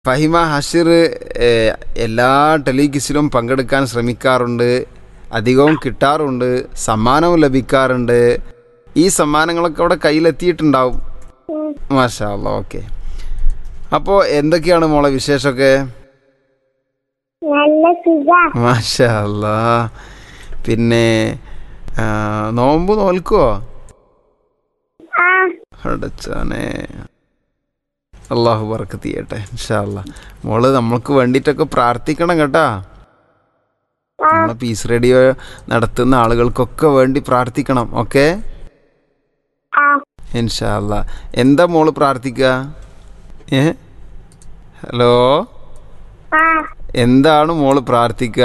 ഫഹിമ ഹഷിർ ഏഹ്, എല്ലാ ടെലികിസിലും പങ്കെടുക്കാൻ ശ്രമിക്കാറുണ്ട് അധികവും കിട്ടാറുണ്ട് സമ്മാനവും ലഭിക്കാറുണ്ട് ഈ സമ്മാനങ്ങളൊക്കെ അവിടെ കയ്യിലെത്തിയിട്ടുണ്ടാവും മാഷാ അല്ലാ ഓക്കെ അപ്പോൾ എന്തൊക്കെയാണ് മോളെ വിശേഷമൊക്കെ നല്ല സുഖ മാഷാ അല്ലാ പിന്നെ ആ, നോമ്പ് നോൽക്കുവോ ആ അടച്ചാനെ അള്ളാഹു ബർക്കത്ത് ചെയ്യട്ടെ ഇൻഷാ അല്ലാ മോള് നമ്മൾക്ക് വേണ്ടിയിട്ടൊക്കെ പ്രാർത്ഥിക്കണം കേട്ടാ നമ്മളെ പീസ് റേഡിയോ നടത്തുന്ന ആളുകൾക്കൊക്കെ വേണ്ടി പ്രാർത്ഥിക്കണം ഓക്കെ ആ ഇൻഷാ അല്ലാ എന്താ മോള് പ്രാർത്ഥിക്കുക ഏ ഹലോ ആ എന്താണ് മോള് പ്രാർത്ഥിക്കുക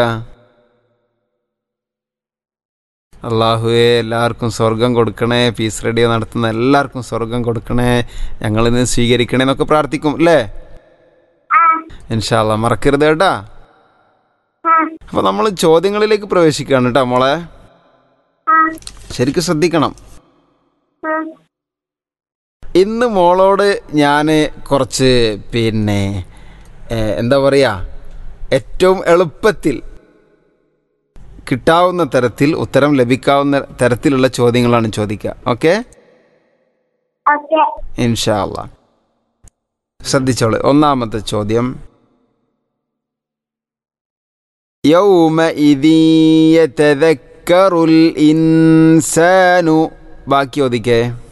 അള്ളാഹുവെ എല്ലാവർക്കും സ്വർഗം കൊടുക്കണേ പീസ് റേഡിയോ നടത്തുന്ന എല്ലാവർക്കും സ്വർഗം കൊടുക്കണേ ഞങ്ങളിന്ന് സ്വീകരിക്കണേ എന്നൊക്കെ പ്രാർത്ഥിക്കും അല്ലേ ആ ഇൻഷാല്ല മറക്കരുത് കേട്ടാ ആ അപ്പൊ നമ്മൾ ചോദ്യങ്ങളിലേക്ക് പ്രവേശിക്കുകയാണ് കേട്ടോ മോളെ ആ ശരിക്കും ശ്രദ്ധിക്കണം ആ ഇന്ന് മോളോട് ഞാൻ കുറച്ച് പിന്നെ ഏ, എന്താ പറയുക ഏറ്റവും എളുപ്പത്തിൽ കിട്ടാവുന്ന തരത്തിൽ ഉത്തരം ലഭിക്കാവുന്ന തരത്തിലുള്ള ചോദ്യങ്ങളാണ് ചോദിക്കുക ഓക്കെ ഓക്കെ ഇൻഷാ അല്ലാ ശ്രദ്ധിച്ചോളൂ ഒന്നാമത്തെ ചോദ്യം يومئذ يتذكر الإنسان ബാക്കി ഒതിക്കേ